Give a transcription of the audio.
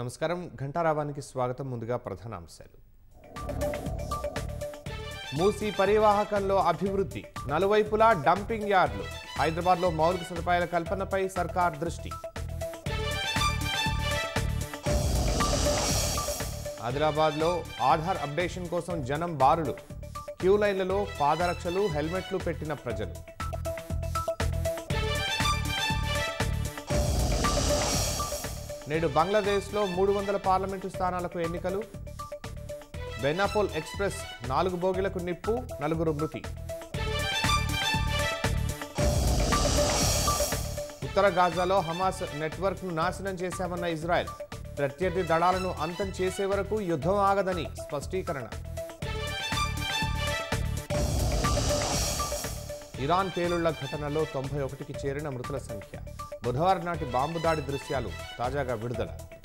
నమస్కారం ఘంటారావానికి స్వాగతం ముందుగా ప్రధాన అంశాలు మూసీ పరివాహకంలో అభివృద్ధి నలువైపులా డంపింగ్ యార్డులు హైదరాబాద్లో మౌలిక సదుపాయాల కల్పనపై సర్కార్ దృష్టి ఆదిలాబాద్లో ఆధార్ అప్డేషన్ కోసం జనం బారులు క్యూ లైన్లలో పాదరక్షలు హెల్మెట్లు పెట్టిన ప్రజలు నేడు బంగ్లాదేశ్లో మూడు వందల పార్లమెంటు స్థానాలకు ఎన్నికలు బెనాపోల్ ఎక్స్ప్రెస్ నాలుగు బోగిలకు నిప్పు నలుగురు మృతి ఉత్తర గాజాలో హమాస్ నెట్వర్క్ను నాశనం చేశామన్న ఇజ్రాయెల్ ప్రత్యర్థి దళాలను అంతం చేసే వరకు యుద్ధం ఆగదని స్పష్టీకరణ ఇరాన్ పేలుళ్ల ఘటనలో తొంభై ఒకటికి చేరిన మృతుల సంఖ్య బుధవారం నాటి బాంబు దాడి దృశ్యాలు తాజాగా విడుదల